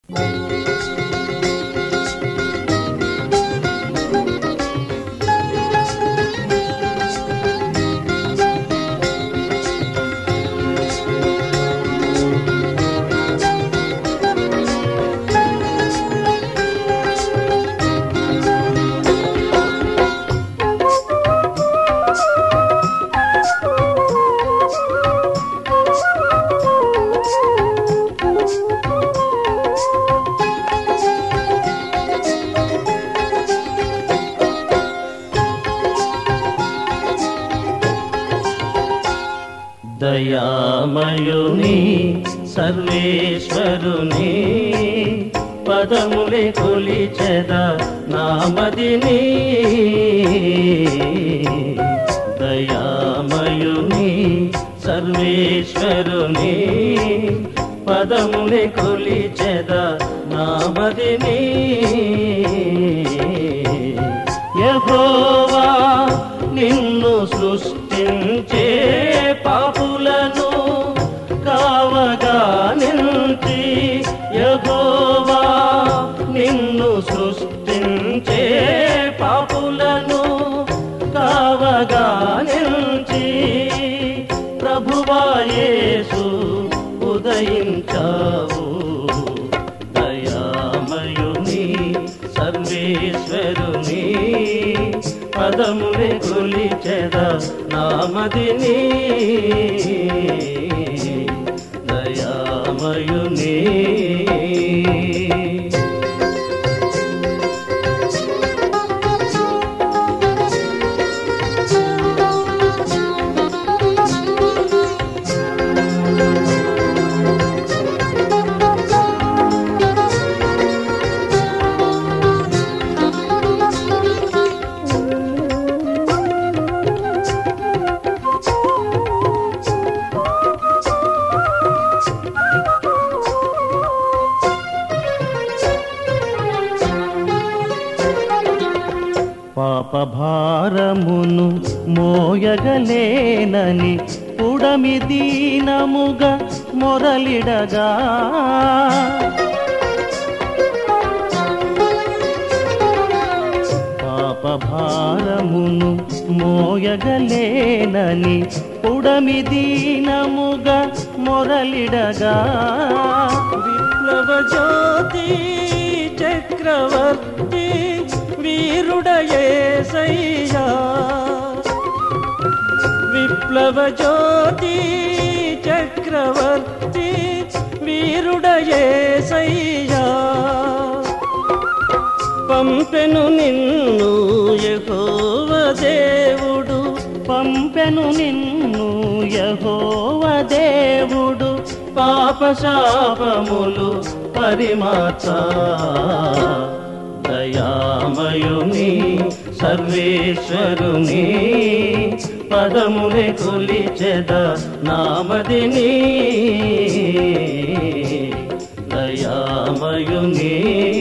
దయామయుని సర్వేశ్వరుని పదములే కొలిచెద నామదిని దయామయుని సర్వేశ్వరుని పదములే కొలిచెద నామదిని యహోవా నిన్ను సృష్టించే పాపులను కావగా నించి యహోవా నిన్ను సృష్టించే పాపులను కావగా నించి ప్రభువాయేసు ఉదయించావు దయామయుని సర్వేశ్వరుని పదములే కొలిచెద నామదిని దయామయుని పాపభారమును మోయగలేనని పుడమి దీనముగా మొరలిడగా పాపభారమును మోయగలేనని పుడమి దీనముగా మొరలిడగా విప్లవ జ్యోతి చక్రవర్తి వీరుడయేసయ్యా విప్లవ జ్యోతి చక్రవర్తి వీరుడయేసయ్యా పంపెను నిన్ను యహోవ దేవుడు పంపెను నిన్ను యహోవ దేవుడు పాపశాపములు పరిమాత దయామయుని సర్వేశ్వరుని పదములే కొలిచెద నామదిని దయామయుని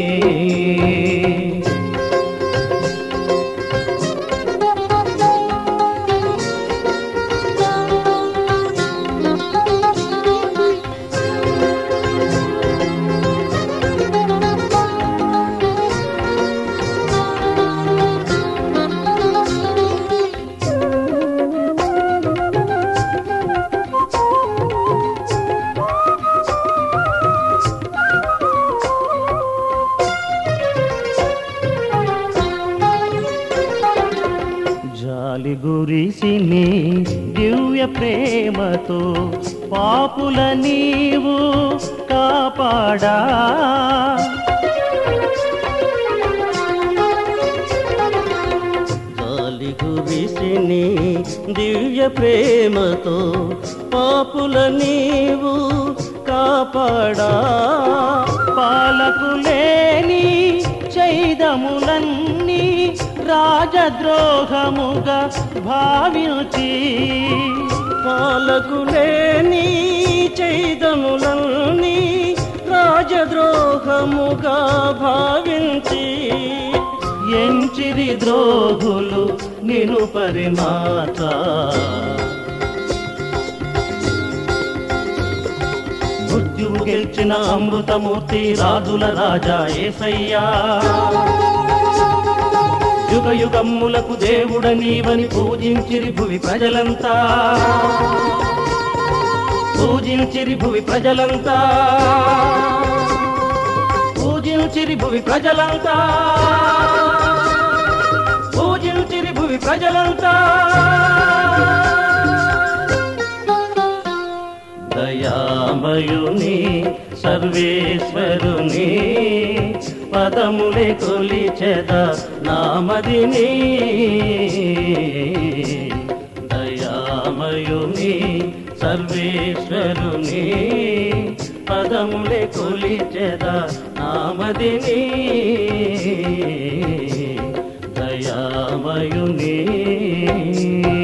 జాలి గురిసి నీ దివ్య ప్రేమతో పాపుల నీవు కాపాడా గాలి గురిసి నీ దివ్య ప్రేమతో పాపుల నీవు కాపాడా పాలకులేని చైదములన్నీ రాజద్రోహముగా భావించి పాలకులేని చైదములన్నీ రాజద్రోహముగా భావించి ఎంచిరి ద్రోహులు నిను పరిమాత మృత్యువు గెలిచిన అమృతమూర్తి రాజుల రాజా ఏసయ్యా యుగ యుగమ్ములకు దేవుడ నీవని పూజించిరి భువి ప్రజలంతా పూజించిరి భువి ప్రజలంతా పూజించిరి భువి ప్రజలంతా పూజించిరి భువి ప్రజలంతా దయామయుని సర్వేశ్వరుని పదములే కొలిచెద నామదిని దయామయుని సర్వేశ్వరుని పదములే కొలిచెద నామదిని దయామయుని